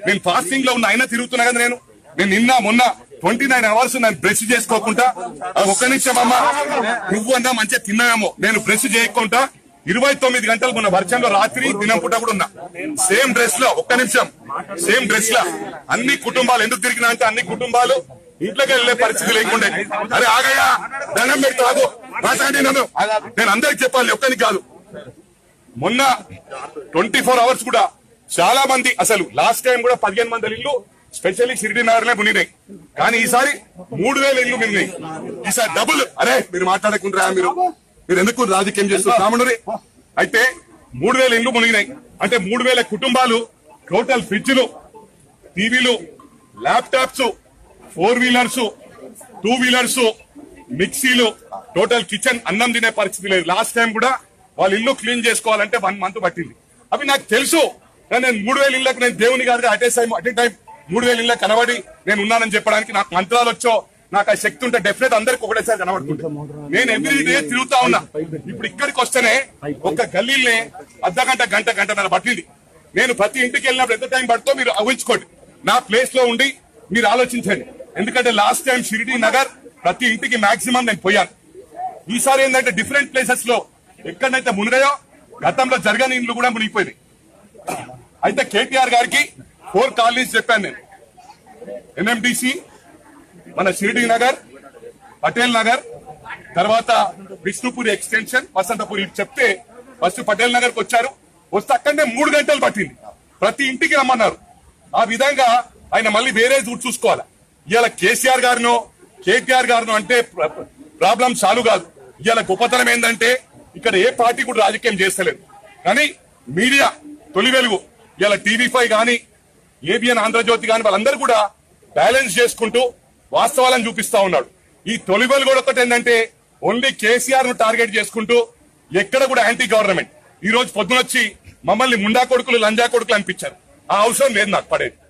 నేను ఫాస్టింగ్ లో ఉన్న అయినా తిరుగుతున్నా కదా నేను నేను నిన్న మొన్న ట్వంటీ నైన్ అవర్స్ నేను బ్రష్ చేసుకోకుండా ఆ, ఒక్క నిమిషం అమ్మా నువ్వు అన్నా మంచిగా తిన్నావేమో నేను బ్రష్ చేయకుండా ఇరవై తొమ్మిది గంటలు మొన్న వర్షంలో రాత్రి దినం పూట కూడా ఉన్నా సేమ్ డ్రెస్ లో ఒక్క నిమిషం సేమ్ డ్రెస్ లో అన్ని కుటుంబాలు ఎందుకు తిరిగినా అంటే అన్ని కుటుంబాలు ఇంట్లోకి వెళ్లే పరిస్థితి లేకుండే అరే ఆగయ్యా దండం పెడతాగు మాట్లాడి నన్ను నేను అందరికి చెప్పాలి ఒక్కనికి కాదు మొన్న ట్వంటీ ఫోర్ అవర్స్ కూడా చాలా మంది అసలు లాస్ట్ టైం కూడా పదిహేను మంది ఇల్లు స్పెషల్లీ షిరిడి నగర్ మునిగినాయి కానీ ఈసారి మూడు వేల ఇల్లు మిగిలినాయి ఈసారి డబుల్ అరే మీరు మాట్లాడకుండా మీరు మీరు ఎందుకు రాజకీయం చేస్తున్నారు రాముడి అయితే మూడు వేల ఇల్లు మునిగినాయి అంటే మూడు వేల కుటుంబాలు టోటల్ ఫ్రిడ్జ్లు టీవీలు laptops four wheelers two wheelers మిక్సీలు టోటల్ కిచెన్ అన్నం తినే పరిస్థితి లేదు లాస్ట్ టైం కూడా వాళ్ళ ఇల్లు క్లీన్ చేసుకోవాలంటే వన్ మంత్ పట్టింది అవి నాకు తెలుసు కానీ నేను మూడు వేల ఇళ్ళకి నేను దేవుని గారికి అటే టైం అటే టైం మూడు వేల ఇళ్ళకి కనబడి నేను ఉన్నానని చెప్పడానికి నాకు మంత్రాలు వచ్చో నాకు ఆ శక్తి ఉంటే డెఫినెట్ అందరికి ఒకటేసారి కనబడుతుంది నేను ఎవ్రీ డే తిరుగుతా ఉన్నా ఇప్పుడు ఇక్కడికి వస్తేనే ఒక గల్లీల్ని అర్ధ గంట గంట గంటన్నర పట్టింది నేను ప్రతి ఇంటికి వెళ్ళినప్పుడు ఎంత టైం పడుతుందో మీరు ఊహించుకోండి నా ప్లేస్ లో ఉండి మీరు ఆలోచించండి ఎందుకంటే లాస్ట్ టైం షిరిడి నగర్ ప్రతి ఇంటికి మాక్సిమం నేను పోయాను ఈసారి ఏంటంటే డిఫరెంట్ ప్లేసెస్ లో ఎక్కడైతే మునిగాయో గతంలో జరగని ఇండ్లు కూడా మునిగిపోయినాయి అయితే కేటీఆర్ గారికి ఫోర్ కాలనీస్ చెప్పాను నేను ఎన్ఎండిసి మన షిరిడి నగర్ పటేల్ నగర్ తర్వాత విష్ణుపురి ఎక్స్టెన్షన్ వసంతపురి చెప్తే ఫస్ట్ పటేల్ నగర్ కి వచ్చారు వస్తే అక్కడనే మూడు గంటలు పట్టింది ప్రతి ఇంటికి రమ్మన్నారు ఆ విధంగా ఆయన మళ్ళీ వేరే రూట్ చూసుకోవాలి ఇవాళ కేసీఆర్ గారినో కేటీఆర్ గారినో అంటే ప్రాబ్లం చాలు కాదు ఇవాళ గొప్పతనం ఏంటంటే ఇక్కడ ఏ పార్టీ కూడా రాజకీయం చేస్తలేదు కానీ మీడియా తొలి వెలుగు ఇవాళ టీవీ ఫైవ్ కానీ ఏబిఎన్ ఆంధ్రజ్యోతి కానీ వాళ్ళందరూ కూడా బ్యాలెన్స్ చేసుకుంటూ వాస్తవాలను చూపిస్తా ఉన్నాడు ఈ తొలి వెలుగు కూడా ఒకటి ఏంటంటే ఓన్లీ కేసీఆర్ ను టార్గెట్ చేసుకుంటూ ఎక్కడ కూడా యాంటీ గవర్నమెంట్ ఈ రోజు పొద్దునొచ్చి మమ్మల్ని ముండా కొడుకులు లంజా కొడుకులు అనిపించారు ఆ అవసరం లేదు నాకు పడేది